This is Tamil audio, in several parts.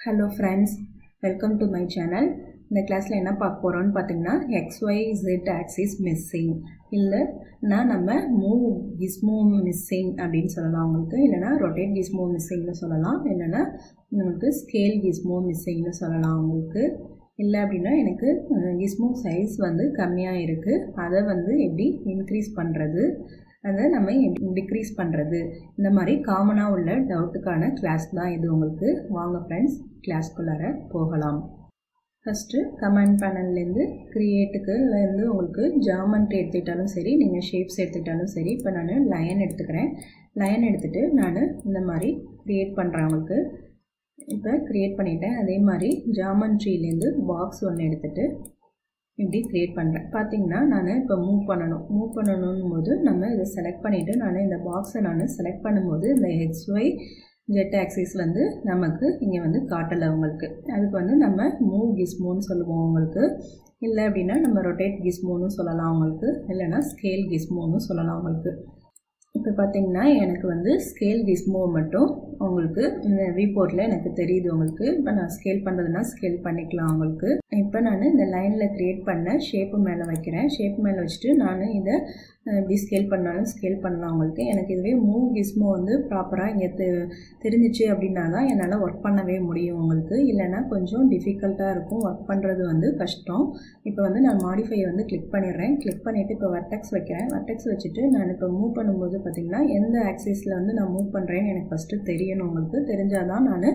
hello friends welcome to my channel இந்த கிளாஸில் என்ன பார்க்க போகிறோம்னு பார்த்தீங்கன்னா எக்ஸ்ஒய் ஜெட் ஆக்சிஸ் மிஸ்ஸிங் இல்லைன்னா நம்ம மூவ் கிஸ்மோ மிஸ்ஸிங் அப்படின்னு சொல்லலாம் உங்களுக்கு இல்லைனா ரொட்டேட் கிஸ்மோ மிஸ்ஸிங்னு சொல்லலாம் இல்லைனா உங்களுக்கு ஸ்கேல் கிஸ்மோ மிஸ்ஸிங்னு சொல்லலாம் உங்களுக்கு இல்லை அப்படின்னா எனக்கு கிஸ்மோ சைஸ் வந்து கம்மியாக இருக்குது அதை வந்து எப்படி இன்க்ரீஸ் பண்ணுறது அதை நம்ம டிக்ரீஸ் பண்ணுறது இந்த மாதிரி காமனாக உள்ள டவுட்டுக்கான கிளாஸ் தான் இது உங்களுக்கு வாங்க ஃப்ரெண்ட்ஸ் கிளாஸ்க்குள்ளார போகலாம் ஃபஸ்ட்டு கமெண்ட் பேனல்லேருந்து க்ரியேட்டுக்கு வந்து உங்களுக்கு ஜாமெண்ட்ரி எடுத்துக்கிட்டாலும் சரி நீங்கள் ஷேப்ஸ் எடுத்துக்கிட்டாலும் சரி இப்போ நான் லயன் எடுத்துக்கிறேன் லயன் எடுத்துகிட்டு நான் இந்த மாதிரி க்ரியேட் பண்ணுறேன் உங்களுக்கு இப்போ க்ரியேட் பண்ணிட்டேன் அதே மாதிரி ஜாமெண்ட்ரிலேருந்து பாக்ஸ் ஒன்று எடுத்துகிட்டு இப்படி க்ரியேட் பண்ணுறேன் பார்த்தீங்கன்னா நான் இப்போ மூவ் பண்ணணும் மூவ் பண்ணணும் போது நம்ம இதை செலக்ட் பண்ணிவிட்டு நான் இந்த பாக்ஸை நான் செலக்ட் பண்ணும்போது இந்த எக்ஸ்ஒய் ஜெட் ஆக்சிஸ் வந்து நமக்கு இங்கே வந்து காட்டலை உங்களுக்கு அதுக்கு வந்து நம்ம மூவ் கிஸ்மோன்னு சொல்லுவோம் உங்களுக்கு இல்லை அப்படின்னா நம்ம ரொட்டேட் கிஸ்மோன்னு சொல்லலாம் உங்களுக்கு இல்லைனா ஸ்கேல் கிஸ்மோன்னு சொல்லலாம் உங்களுக்கு இப்போ பார்த்தீங்கன்னா எனக்கு வந்து ஸ்கேல் கிஸ்மோ மட்டும் உங்களுக்கு இந்த ரீபோர்ட்டில் எனக்கு தெரியுது உங்களுக்கு இப்போ நான் ஸ்கேல் பண்ணுறதுனா ஸ்கேல் பண்ணிக்கலாம் உங்களுக்கு இப்போ நான் இந்த லைனில் க்ரியேட் பண்ண ஷேப்பு மேலே வைக்கிறேன் ஷேப் மேலே வச்சுட்டு நான் இதை இப்படி ஸ்கேல் பண்ணாலும் ஸ்கேல் பண்ணலாம் உங்களுக்கு எனக்கு இதுவே மூவ் கிஸ்மோ வந்து ப்ராப்பராக இங்கே தெ தெரிஞ்சிச்சு அப்படின்னா தான் என்னால் ஒர்க் பண்ணவே முடியும் உங்களுக்கு இல்லைனா கொஞ்சம் டிஃபிகல்ட்டாக இருக்கும் ஒர்க் பண்ணுறது வந்து கஷ்டம் இப்போ வந்து நான் மாடிஃபை வந்து கிளிக் பண்ணிடுறேன் கிளிக் பண்ணிவிட்டு இப்போ வர்டெக்ஸ் வைக்கிறேன் வர்டெக்ஸ் வச்சுட்டு நான் இப்போ மூவ் பண்ணும்போது பார்த்திங்கன்னா எந்த ஆக்சிஸில் வந்து நான் மூவ் பண்ணுறேன்னு எனக்கு ஃபஸ்ட்டு தெரியணும் உங்களுக்கு தெரிஞ்சால் தான் நான்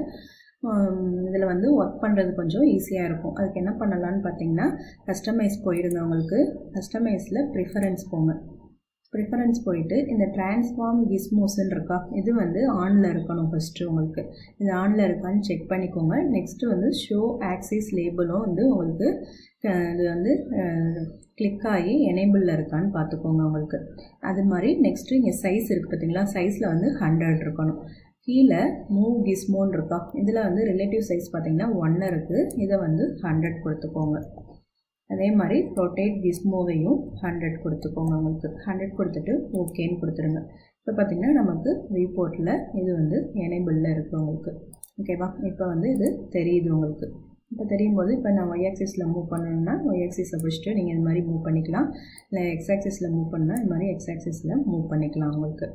இதில் வந்து ஒர்க் பண்ணுறது கொஞ்சம் ஈஸியாக இருக்கும் அதுக்கு என்ன பண்ணலான்னு பார்த்தீங்கன்னா கஸ்டமைஸ் போயிடுங்க உங்களுக்கு கஸ்டமைஸில் ப்ரிஃபரன்ஸ் போங்க ப்ரிஃபரன்ஸ் போயிட்டு இந்த டிரான்ஸ்ஃபார்ம் கிஸ்மோஸ்ன்னு இருக்கா இது வந்து ஆனில் இருக்கணும் ஃபஸ்ட்டு உங்களுக்கு இது ஆனில் இருக்கான்னு செக் பண்ணிக்கோங்க நெக்ஸ்ட்டு வந்து ஷோ ஆக்சிஸ் லேபிளும் வந்து உங்களுக்கு இது வந்து கிளிக் ஆகி எனேபிளில் இருக்கான்னு பார்த்துக்கோங்க உங்களுக்கு அது மாதிரி நெக்ஸ்ட்டு இங்கே சைஸ் இருக்குது பார்த்தீங்களா சைஸில் வந்து ஹண்ட்ரட் இருக்கணும் கீழே மூவ் கிஸ்மோன் இருக்கா இதில் வந்து ரிலேட்டிவ் சைஸ் பார்த்திங்கன்னா ஒன்று இருக்குது இதை வந்து ஹண்ட்ரட் கொடுத்துக்கோங்க அதே மாதிரி ரொட்டேட் கிஸ்மோவையும் ஹண்ட்ரட் கொடுத்துக்கோங்க உங்களுக்கு ஹண்ட்ரட் கொடுத்துட்டு ஓகேன்னு கொடுத்துருங்க இப்போ பார்த்திங்கன்னா நமக்கு ரிப்போர்ட்டில் இது வந்து எனேபிளில் இருக்குது உங்களுக்கு ஓகேவா இப்போ வந்து இது தெரியுது உங்களுக்கு இப்போ தெரியும் போது இப்போ நான் ஒய் ஆக்சிஸில் மூவ் பண்ணணும்னா ஒய் ஆக்சிஸை பிடிச்சிட்டு நீங்கள் இது மாதிரி மூவ் பண்ணிக்கலாம் இல்லை எக்ஸ் ஆக்சிஸில் மூவ் பண்ணால் இது மாதிரி எக்ஸ் ஆக்சிஸில் மூவ் பண்ணிக்கலாம் உங்களுக்கு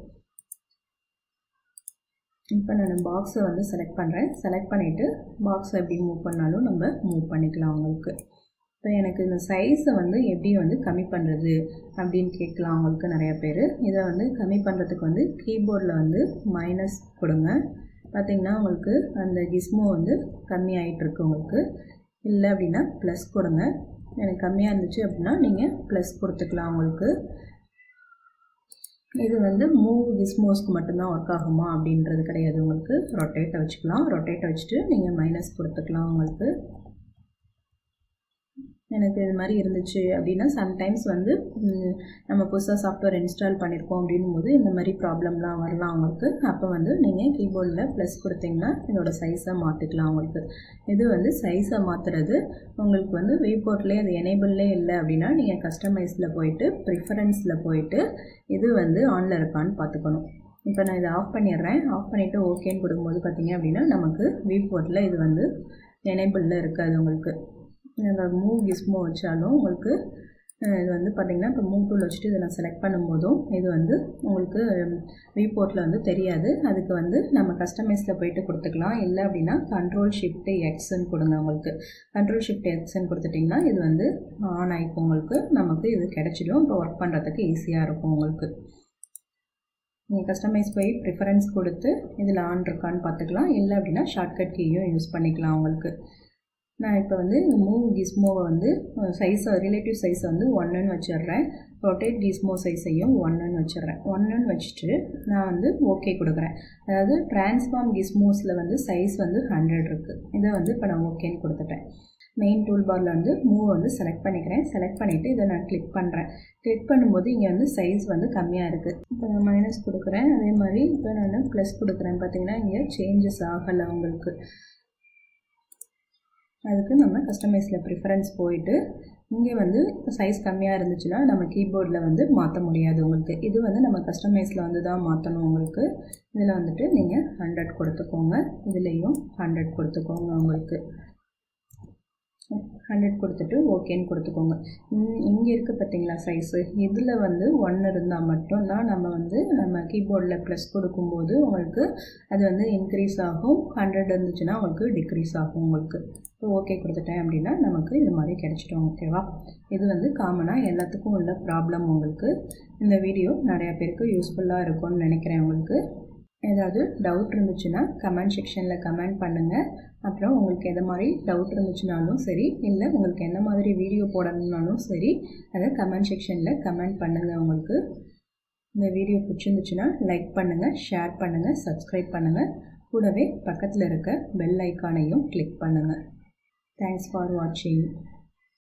இப்போ நான் பாக்ஸை வந்து செலக்ட் பண்ணுறேன் செலக்ட் பண்ணிவிட்டு பாக்ஸை எப்படி மூவ் பண்ணாலும் நம்ம மூவ் பண்ணிக்கலாம் உங்களுக்கு இப்போ எனக்கு இந்த சைஸை வந்து எப்படி வந்து கம்மி பண்ணுறது அப்படின்னு கேட்கலாம் அவங்களுக்கு நிறையா பேர் இதை வந்து கம்மி பண்ணுறதுக்கு வந்து கீபோர்டில் வந்து மைனஸ் கொடுங்க பார்த்திங்கன்னா உங்களுக்கு அந்த கிஸ்மோ வந்து கம்மி ஆகிட்டுருக்கு உங்களுக்கு இல்லை அப்படின்னா ப்ளஸ் கொடுங்க எனக்கு கம்மியாக இருந்துச்சு அப்படின்னா நீங்கள் ப்ளஸ் கொடுத்துக்கலாம் உங்களுக்கு இது வந்து மூவ் கிஸ்மோஸ்க்கு மட்டும்தான் ஒர்க் ஆகுமா அப்படின்றது கிடையாது உங்களுக்கு ரொட்டேட்டை வச்சுக்கலாம் ரொட்டேட்டை வச்சுட்டு நீங்கள் மைனஸ் கொடுத்துக்கலாம் உங்களுக்கு எனக்கு இது மாதிரி இருந்துச்சு அப்படின்னா சம்டைம்ஸ் வந்து நம்ம புதுசாக சாஃப்ட்வேர் இன்ஸ்டால் பண்ணியிருக்கோம் அப்படின்னும் போது இந்த மாதிரி ப்ராப்ளம்லாம் வரலாம் அவங்களுக்கு அப்போ வந்து நீங்கள் கீபோர்டில் ப்ளஸ் கொடுத்தீங்கன்னா இதோட சைஸை மாற்றிக்கலாம் அவங்களுக்கு இது வந்து சைஸை மாற்றுறது உங்களுக்கு வந்து வியூபோர்ட்லேயே அது எனேபிள்லே இல்லை அப்படின்னா நீங்கள் கஸ்டமைஸில் போயிட்டு ப்ரிஃபரன்ஸில் போயிட்டு இது வந்து ஆனில் இருக்கான்னு பார்த்துக்கணும் இப்போ நான் இதை ஆஃப் பண்ணிடுறேன் ஆஃப் பண்ணிவிட்டு ஓகேன்னு கொடுக்கும்போது பார்த்தீங்க அப்படின்னா நமக்கு வியூபோர்ட்டில் இது வந்து எனேபிளில் இருக்காது உங்களுக்கு நீங்கள் மூவ் கிஸ்மோ வச்சாலும் உங்களுக்கு இது வந்து பார்த்திங்கன்னா இப்போ மூவ் டூல் வச்சுட்டு இதை நான் செலக்ட் பண்ணும்போதும் இது வந்து உங்களுக்கு ரீபோர்ட்டில் வந்து தெரியாது அதுக்கு வந்து நம்ம கஸ்டமைஸில் போயிட்டு கொடுத்துக்கலாம் இல்லை அப்படின்னா கண்ட்ரோல் ஷிஃப்ட்டு எக்ஸ்ன்னு கொடுங்க உங்களுக்கு கண்ட்ரோல் ஷிஃப்ட் எக்ஸ்ன்னு கொடுத்துட்டிங்கன்னா இது வந்து ஆன் ஆகிக்கும் உங்களுக்கு நமக்கு இது கிடச்சிடும் இப்போ ஒர்க் பண்ணுறதுக்கு ஈஸியாக இருக்கும் உங்களுக்கு நீங்கள் கஸ்டமைஸ் போய் ப்ரிஃபரன்ஸ் கொடுத்து இதில் ஆன் இருக்கான்னு பார்த்துக்கலாம் இல்லை அப்படின்னா ஷார்ட்கட் கீயும் யூஸ் பண்ணிக்கலாம் உங்களுக்கு நான் இப்போ வந்து மூவ் கிஸ்மோவை வந்து சைஸை ரிலேட்டிவ் சைஸை வந்து ஒன்றுன்னு வச்சிடுறேன் ரொட்டேட் கிஸ்மோ சைஸையும் ஒன்றுன்னு வச்சிடுறேன் ஒன்றுன்னு வச்சுட்டு நான் வந்து ஓகே கொடுக்குறேன் அதாவது டிரான்ஸ்ஃபார்ம் கிஸ்மோஸில் வந்து சைஸ் வந்து ஹண்ட்ரட் இருக்குது இதை வந்து இப்போ நான் ஓகேன்னு கொடுத்துட்டேன் மெயின் டூல் பாரில் வந்து மூவ் வந்து செலக்ட் பண்ணிக்கிறேன் செலக்ட் பண்ணிவிட்டு இதை நான் கிளிக் பண்ணுறேன் கிளிக் பண்ணும்போது இங்கே வந்து சைஸ் வந்து கம்மியாக இருக்குது இப்போ நான் மைனஸ் கொடுக்குறேன் அதே மாதிரி இப்போ நான் ப்ளஸ் கொடுக்குறேன் பார்த்தீங்கன்னா இங்கே சேஞ்சஸ் ஆகலை உங்களுக்கு அதுக்கு நம்ம கஸ்டமைஸில் ப்ரிஃபரன்ஸ் போயிட்டு இங்கே வந்து சைஸ் கம்மியாக இருந்துச்சுன்னா நம்ம கீபோர்டில் வந்து மாற்ற முடியாது உங்களுக்கு இது வந்து நம்ம கஸ்டமைஸில் வந்து தான் மாற்றணும் உங்களுக்கு இதில் வந்துட்டு நீங்கள் ஹண்ட்ரட் கொடுத்துக்கோங்க இதுலேயும் ஹண்ட்ரட் கொடுத்துக்கோங்க உங்களுக்கு ஹண்ட்ரட் கொடுத்துட்டு ஓகேன்னு கொடுத்துக்கோங்க இங்கே இருக்குது பார்த்தீங்களா சைஸு இதில் வந்து ஒன் இருந்தால் மட்டும்தான் நம்ம வந்து நம்ம கீபோர்டில் ப்ளஸ் கொடுக்கும்போது உங்களுக்கு அது வந்து இன்க்ரீஸ் ஆகும் ஹண்ட்ரட் இருந்துச்சுன்னா உங்களுக்கு டிக்ரீஸ் ஆகும் உங்களுக்கு இப்போ ஓகே கொடுத்துட்டேன் அப்படின்னா நமக்கு இது மாதிரி கிடச்சிட்டோம் ஓகேவா இது வந்து காமனாக எல்லாத்துக்கும் உள்ள ப்ராப்ளம் உங்களுக்கு இந்த வீடியோ நிறையா பேருக்கு யூஸ்ஃபுல்லாக இருக்கும்னு நினைக்கிறேன் உங்களுக்கு ஏதாவது டவுட் இருந்துச்சுன்னா கமெண்ட் செக்ஷனில் கமெண்ட் பண்ணுங்கள் அப்புறம் உங்களுக்கு எது மாதிரி டவுட் இருந்துச்சுனாலும் சரி இல்லை உங்களுக்கு என்ன மாதிரி வீடியோ போடணுன்னாலும் சரி அதை கமெண்ட் செக்ஷனில் கமெண்ட் பண்ணுங்கள் உங்களுக்கு இந்த வீடியோ பிடிச்சிருந்துச்சுன்னா லைக் பண்ணுங்கள் ஷேர் பண்ணுங்கள் சப்ஸ்கிரைப் பண்ணுங்கள் கூடவே பக்கத்தில் இருக்க பெல் ஐக்கானையும் கிளிக் பண்ணுங்கள் தேங்க்ஸ் ஃபார் வாட்சிங்